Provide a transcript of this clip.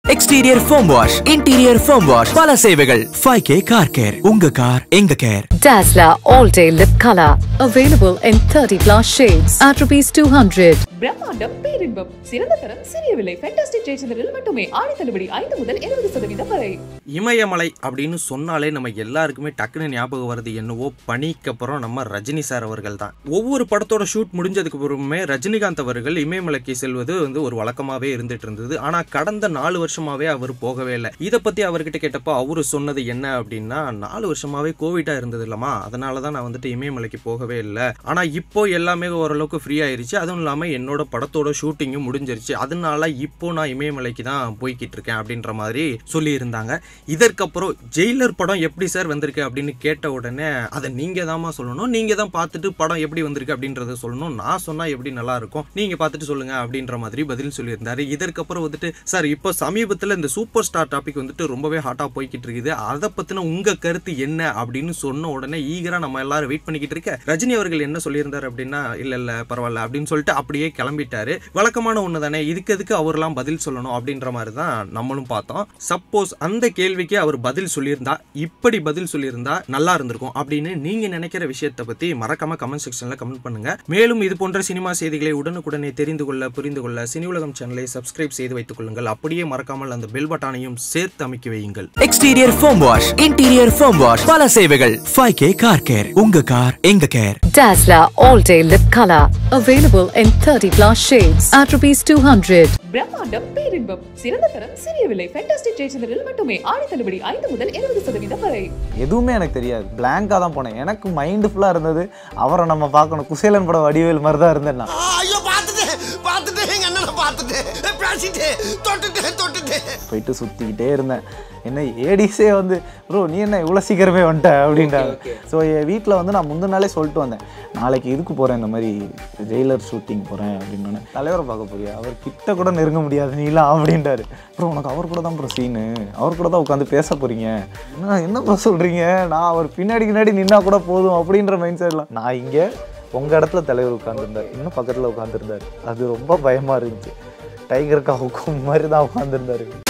Exterior foam wash interior foam wash பல சேவைகள் five K car care உங்க car எங்க care Dazzler All Day Lip Color. Available in 30 plus shades at rupees 200. பிரம்மாண்டம் பேரின்பம் சிறந்த தரம் சிறிய விலை ஃபேண்டாஸ்டிக் ஜெயச்சந்திரில் மட்டுமே ஆடி தள்ளுபடி ஐந்து முதல் இருபது சதவீதம் வரை இமயமலை அப்படின்னு சொன்னாலே நம்ம எல்லாருக்குமே டக்குன்னு ஞாபகம் வருது என்னவோ பனிக்கு அப்புறம் நம்ம ரஜினி சார் அவர்கள் தான் ஒவ்வொரு படத்தோட ஷூட் முடிஞ்சதுக்கு அப்புறமே ரஜினிகாந்த் அவர்கள் இமயமலைக்கு செல்வது வந்து ஒரு வழக்கமாகவே இருந்துட்டு இருந்தது ஆனால் கடந்த நாலு வருஷமாவே அவர் போகவே இல்லை இதை பற்றி அவர்கிட்ட கேட்டப்போ அவரு சொன்னது என்ன அப்படின்னா நாலு வருஷமாவே கோவிடாக இருந்தது இல்லமா அதனால தான் நான் வந்துட்டு இமயமலைக்கு போகவே இல்லை ஆனால் இப்போ எல்லாமே ஓரளவுக்கு ஃப்ரீ ஆயிருச்சு அதுவும் இல்லாமல் என்னோட படத்தோட ஷூட்டிங்கும் முடிஞ்சிருச்சு அதனால இப்போ நான் இமயமலைக்கு தான் போய்கிட்டு இருக்கேன் அப்படின்ற மாதிரி சொல்லியிருந்தாங்க இதற்கப்புறம் ஜெயிலர் படம் எப்படி சார் வந்திருக்கு அப்படின்னு கேட்ட உடனே அதை நீங்க தாம்மா சொல்லணும் நீங்க தான் பார்த்துட்டு படம் எப்படி வந்திருக்கு அப்படின்றத சொல்லணும் நான் சொன்னா எப்படி நல்லா இருக்கும் நீங்க பார்த்துட்டு சொல்லுங்க அப்படின்ற மாதிரி பதில் சொல்லியிருந்தாரு இதற்கப்புறம் வந்துட்டு சார் இப்போ சமீபத்தில் இந்த சூப்பர் ஸ்டார் டாபிக் வந்துட்டு ரொம்பவே ஹாட்டாக போய்கிட்டு இருக்குது அதை பத்தின உங்க கருத்து என்ன அப்படின்னு சொன்ன உடனே ஈகரா நம்ம எல்லாரும் வெயிட் பண்ணிக்கிட்டு இருக்க ரஜினி அவர்கள் என்ன சொல்லியிருந்தாரு அப்படின்னா இல்ல இல்ல பரவாயில்ல அப்படின்னு சொல்லிட்டு அப்படியே கிளம்பிட்டாரு வழக்கமான ஒன்று தானே இதுக்கு எதுக்கு அவர்லாம் பதில் சொல்லணும் அப்படின்ற மாதிரி தான் நம்மளும் பார்த்தோம் சப்போஸ் அந்த கேள்விக்கு அவர் பதில் சொல்லியிருந்தா இப்படி பதில் சொல்லியிருந்தா நல்லா இருந்திருக்கும் அப்படின்னு நீங்க நினைக்கிற விஷயத்தை பத்தி மறக்காம கமெண்ட் செக்ஷன்ல கமெண்ட் பண்ணுங்க மேலும் இது போன்ற சினிமா செய்திகளை உடனுக்குடனே தெரிந்து கொள்ள புரிந்து கொள்ள சினி உலகம் சேனலை சப்ஸ்கிரைப் செய்து வைத்துக் கொள்ளுங்கள் அப்படியே மறக்காமல் அந்த பெல் பட்டானையும் சேர்த்து அமைக்க வையுங்கள் exterior foam wash interior foam wash பல சேவைகள் ஃபைவ் கே கார் கேர் உங்க கார் எங்க care Dazzler All Day Lip Color. Available in 30 plus shades at rupees 200. பிரம்மாண்டம் பேரின்பம் சிறந்த தரம் சிறிய விலை ஃபேண்டாஸ்டிக் ஜெயச்சந்திரில் மட்டுமே ஆடி தள்ளுபடி ஐந்து முதல் இருபது சதவீதம் வரை எதுவுமே எனக்கு தெரியாது பிளாங்காக தான் போனேன் எனக்கு மைண்டு ஃபுல்லாக இருந்தது அவரை நம்ம பார்க்கணும் குசேலன் படம் வடிவேல் மாதிரி தான் இருந்தேன் நான் ஐயோ பார்த்துட்டேன் பார்த்துட்டேன் எங்க அண்ணனை பார்த்துட்டேன் பேசிட்டேன் தொட்டுட்டேன் தொட்டுட்டேன் போயிட்டு சுற்றிக்கிட்டே இருந்தேன் என்ன ஏடிஸே வந்து ப்ரோ நீ என்ன இவ்வளோ சீக்கிரமே வந்துட்ட அப்படின்றாங்க ஸோ என் வீட்டில் வந்து நான் முந்தின நாளே சொல்லிட்டு வந்தேன் நாளைக்கு இதுக்கு போகிறேன் இந்த மாதிரி ஜெயிலர் ஷூட்டிங் போகிறேன் அப்படின்னு தலைவரை பார்க்க போறியா அவர் கிட்ட கூட நெருங்க முடியாது நீலாம் அப்படின்றாரு ப்ரோ உனக்கு அவர் கூட தான் ப்ரோ சீனு அவர் கூட தான் உட்காந்து பேச போகிறீங்க என்ன என்ன ப்ரோ சொல்கிறீங்க நான் அவர் பின்னாடி பின்னாடி நின்னா கூட போதும் அப்படின்ற மைண்ட் செட்லாம் நான் இங்கே உங்கள் இடத்துல தலைவர் உட்காந்துருந்தார் இன்னும் பக்கத்தில் உட்காந்துருந்தார் அது ரொம்ப பயமாக இருந்துச்சு டைகர் கவுக்கும் மாதிரி தான் உட்காந்துருந்தாரு